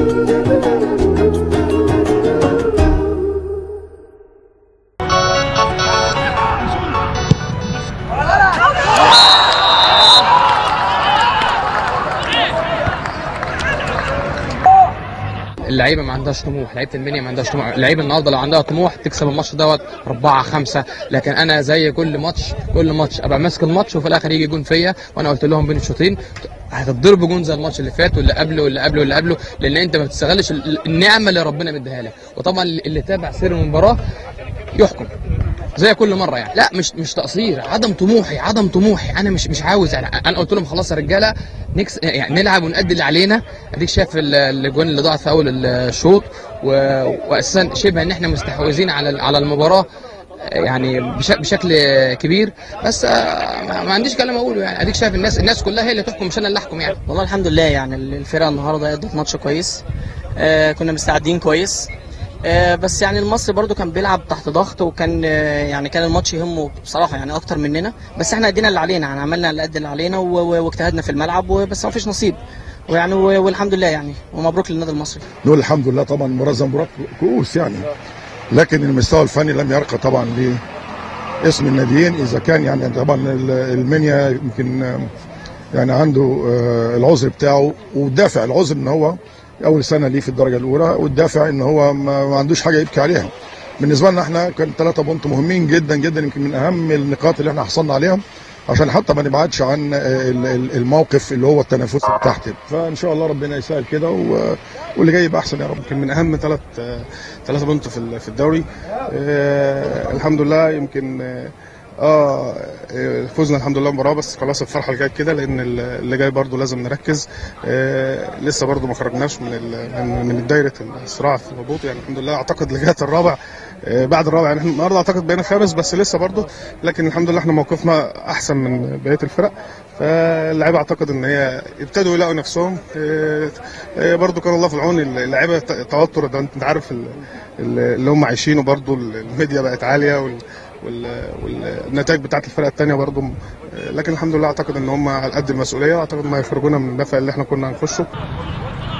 اللعيبه ما عندهاش طموح لعيبه المنيا ما عندهاش طموح اللعيبه النهارده لو عندها طموح تكسب الماتش دوت أربعة خمسة لكن انا زي كل ماتش كل ماتش ابقى ماسك الماتش وفي الاخر يجي جون فيا وانا قلت لهم بين الشوطين هتضربوا جون زي الماتش اللي فات واللي قبله واللي قبله واللي قبله لان انت ما بتستغلش ال- النعمه اللي ربنا مديها لك وطبعا اللي تابع سير المباراه يحكم زي كل مره يعني لا مش مش تقصير عدم طموحي عدم طموحي انا مش مش عاوز يعني انا قلت لهم خلاص يا رجاله نكس يعني نلعب ونأدي اللي علينا اديك شايف ال- الاجوان اللي ضاعت في اول الشوط و- واساسا شبه ان احنا مستحوذين على على المباراه يعني بش- بشكل كبير بس آه، ما ما عنديش كلام اقوله يعني اديك شايف الناس الناس كلها هي اللي تحكم مش انا اللي احكم يعني والله الحمد لله يعني الفرقه النهارده ادت ماتش كويس آه كنا مستعدين كويس آه بس يعني المصري برضو كان بيلعب تحت ضغط وكان آه يعني كان الماتش يهمه بصراحه يعني اكتر مننا بس احنا ادينا اللي علينا يعني عملنا اللي قد اللي علينا و- و- واجتهدنا في الملعب وبس ما فيش نصيب ويعني و- والحمد لله يعني ومبروك للنادي المصري نقول الحمد لله طبعا المباراه زي مباراه كؤوس يعني لكن المستوى الفني لم يرقى طبعا لاسم الناديين اذا كان يعني طبعا ال- المنيا يمكن آه، يعني عنده آه، العذر بتاعه والدافع العذر ان هو اول سنه ليه في الدرجه الاولى والدافع ان هو ما ما عندوش حاجه يبكي عليها بالنسبه لنا احنا كان ثلاثه بونت مهمين جدا جدا يمكن من اهم النقاط اللي احنا حصلنا عليهم عشان حتى ما نبعدش عن آه، ال- ال- الموقف اللي هو التنافسي تحت فان شاء الله ربنا يسهل كده و- واللي جاي يبقى احسن يا رب يمكن من اهم ثلاث ثلاثة بونت في ال- في الدوري آه الحمد لله يمكن اه آه، فوزنا الحمد لله المباراه بس خلاص الفرحه الجايه كده لان ال- اللي جاي برضو لازم نركز آه لسه برضو ما خرجناش من ال- من من دايره الصراع في الهبوط يعني الحمد لله اعتقد لغايه الرابع آه بعد الرابع يعني احنا النهارده اعتقد بقينا خامس بس لسه برضو لكن الحمد لله احنا موقفنا احسن من بقيه الفرق فاللعيبه اعتقد ان هي ابتدوا يلاقوا نفسهم آه، آه، برضو كان الله في العون اللعيبه ت- توتر ده انت عارف ال- ال- اللي هم عايشينه برضو الميديا بقت عاليه وال وال- والنتائج بتاعت الفرق الثانيه برضو آه، لكن الحمد لله اعتقد ان هم على قد المسؤوليه اعتقد ما هيخرجونا من الدفع اللي احنا كنا هنخشه